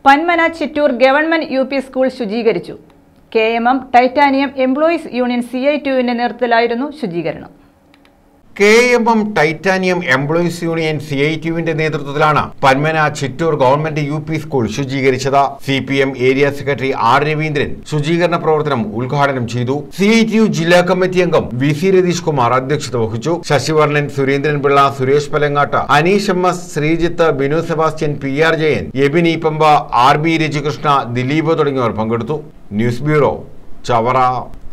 Panmana Chittur government U P school ശുചീകരിച്ചു K M M titanium employees union C I ടുവിന്റെ നേതൃത്വത്തിലായിരുന്നു ശുചീകരണം K M M titanium employees union C I ടിയുവിന്റെ നേതൃത്വത്തിലാണ് Panmana Chittur government U P school ശുചീകരിച്ചത് C P M area secretary R Raveendran ശുചീകരണ പ്രവർത്തനം ഉദ്ഘാടനം ചെയ്തു സി ഐ ടി യു ജില്ലാ കമ്മിറ്റി അംഗം വി സി രതീഷ് കുമാർ അധ്യക്ഷത വഹിച്ചു Sasivarnan Surendran Pillai Suresh Palangattu Aneesh M S Sreejith Binu Sebastian P R Jayan Ebin ഈപ്പമ്പ ആർ ബി രജികൃഷ്ണ ദിലീപ് തുടങ്ങിയവർ പങ്കെടുത്തു ന്യൂസ് ബ്യൂറോ ചവറ